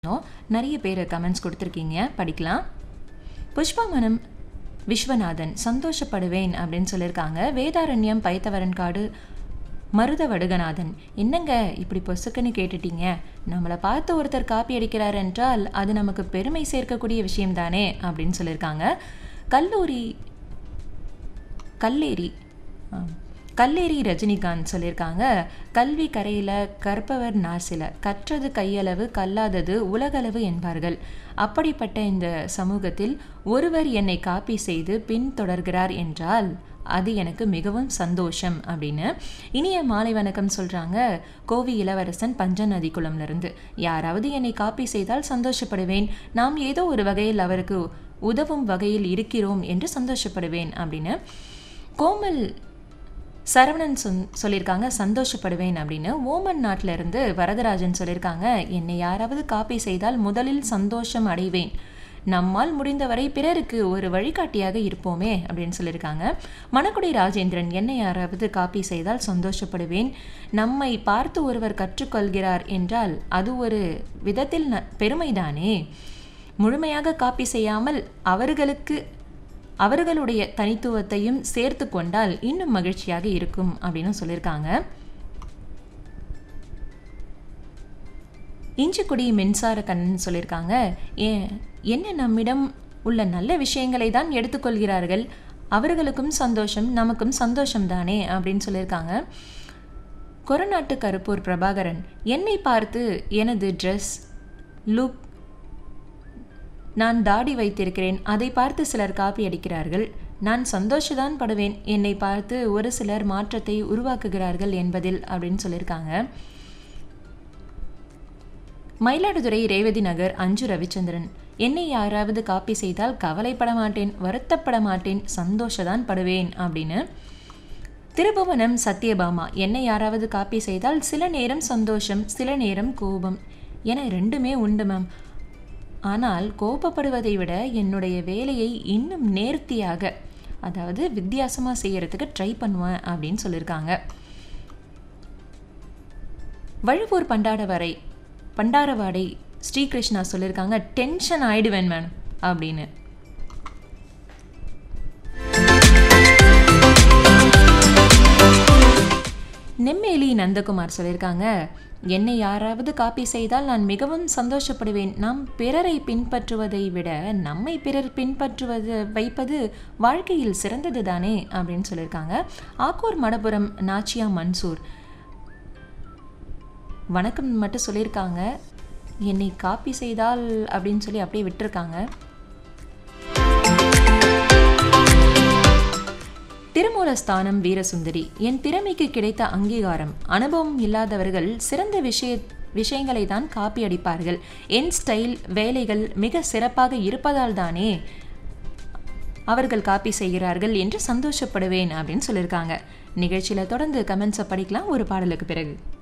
இன்னும் நிறைய பேர் கமெண்ட்ஸ் கொடுத்துருக்கீங்க படிக்கலாம் புஷ்பமனம் விஸ்வநாதன் சந்தோஷப்படுவேன் அப்படின்னு சொல்லியிருக்காங்க வேதாரண்யம் பைத்தவரன் காடு மருத வடுகநாதன் என்னங்க இப்படி பொசுக்குன்னு கேட்டுட்டீங்க நம்மளை பார்த்து ஒருத்தர் காப்பி அடிக்கிறார் என்றால் அது நமக்கு பெருமை சேர்க்கக்கூடிய விஷயம்தானே அப்படின்னு சொல்லியிருக்காங்க கல்லூரி கல்லேரி ஆ, கல்லேரி ரஜினிகாந்த் சொல்லியிருக்காங்க கல்வி கரையில் கற்பவர் நாசில கற்றது கையளவு கல்லாதது உலகளவு என்பார்கள் அப்படிப்பட்ட இந்த சமூகத்தில் ஒருவர் என்னை காப்பி செய்து பின் தொடர்கிறார் என்றால் அது எனக்கு மிகவும் சந்தோஷம் அப்படின்னு இனிய மாலை வணக்கம் சொல்கிறாங்க கோவி இளவரசன் பஞ்ச நதிக்குளம்லேருந்து யாராவது என்னை காப்பி செய்தால் சந்தோஷப்படுவேன் நாம் ஏதோ ஒரு வகையில் அவருக்கு உதவும் வகையில் இருக்கிறோம் என்று சந்தோஷப்படுவேன் அப்படின்னு கோமல் சரவணன் சொன் சொல்லியிருக்காங்க சந்தோஷப்படுவேன் அப்படின்னு ஓமன் நாட்டில இருந்து வரதராஜன் சொல்லியிருக்காங்க என்னை யாராவது காப்பி செய்தால் முதலில் சந்தோஷம் அடைவேன் நம்மால் முடிந்தவரை பிறருக்கு ஒரு வழிகாட்டியாக இருப்போமே அப்படின்னு சொல்லியிருக்காங்க மணக்குடி ராஜேந்திரன் என்னை யாராவது காப்பி செய்தால் சந்தோஷப்படுவேன் நம்மை பார்த்து ஒருவர் கற்றுக்கொள்கிறார் என்றால் அது ஒரு விதத்தில் ந- பெருமைதானே முழுமையாக காப்பி செய்யாமல் அவர்களுக்கு அவர்களுடைய தனித்துவத்தையும் சேர்த்து கொண்டால் இன்னும் மகிழ்ச்சியாக இருக்கும் அப்படின்னு சொல்லியிருக்காங்க இஞ்சிக்குடி மின்சார கண்ணன் சொல்லியிருக்காங்க ஏன் என்ன நம்மிடம் உள்ள நல்ல விஷயங்களை தான் எடுத்துக்கொள்கிறார்கள் அவர்களுக்கும் சந்தோஷம் நமக்கும் சந்தோஷம் தானே அப்படின்னு சொல்லியிருக்காங்க கொரநாட்டு கருப்பூர் பிரபாகரன் என்னை பார்த்து எனது ட்ரெஸ் லுக் நான் தாடி வைத்திருக்கிறேன் அதை பார்த்து சிலர் காப்பி அடிக்கிறார்கள் நான் சந்தோஷதான் படுவேன் என்னை பார்த்து ஒரு சிலர் மாற்றத்தை உருவாக்குகிறார்கள் என்பதில் அப்படின்னு சொல்லியிருக்காங்க மயிலாடுதுறை ரேவதி நகர் அஞ்சு ரவிச்சந்திரன் என்னை யாராவது காப்பி செய்தால் கவலைப்பட மாட்டேன் வருத்தப்பட மாட்டேன் சந்தோஷதான் படுவேன் அப்படின்னு திருபுவனம் சத்யபாமா என்னை யாராவது காப்பி செய்தால் சில நேரம் சந்தோஷம் சில நேரம் கோபம் என ரெண்டுமே உண்டு மேம் ஆனால் கோபப்படுவதை விட என்னுடைய வேலையை இன்னும் நேர்த்தியாக அதாவது வித்தியாசமாக செய்யறதுக்கு ட்ரை பண்ணுவேன் அப்படின்னு சொல்லியிருக்காங்க வழுவூர் பண்டாடவரை பண்டாரவாடை ஸ்ரீகிருஷ்ணா சொல்லியிருக்காங்க டென்ஷன் ஆயிடுவேன் மேம் அப்படின்னு நெம்மேலி நந்தகுமார் சொல்லியிருக்காங்க என்னை யாராவது காப்பி செய்தால் நான் மிகவும் சந்தோஷப்படுவேன் நாம் பிறரை பின்பற்றுவதை விட நம்மை பிறர் பின்பற்றுவது வைப்பது வாழ்க்கையில் சிறந்தது தானே அப்படின்னு சொல்லியிருக்காங்க ஆக்கூர் மடபுரம் நாச்சியா மன்சூர் வணக்கம் மட்டும் சொல்லியிருக்காங்க என்னை காப்பி செய்தால் அப்படின்னு சொல்லி அப்படியே விட்டுருக்காங்க திருமூலஸ்தானம் வீரசுந்தரி என் திறமைக்கு கிடைத்த அங்கீகாரம் அனுபவம் இல்லாதவர்கள் சிறந்த விஷய விஷயங்களை தான் காப்பி அடிப்பார்கள் என் ஸ்டைல் வேலைகள் மிக சிறப்பாக இருப்பதால் தானே அவர்கள் காப்பி செய்கிறார்கள் என்று சந்தோஷப்படுவேன் அப்படின்னு சொல்லியிருக்காங்க நிகழ்ச்சியில் தொடர்ந்து கமெண்ட்ஸை படிக்கலாம் ஒரு பாடலுக்கு பிறகு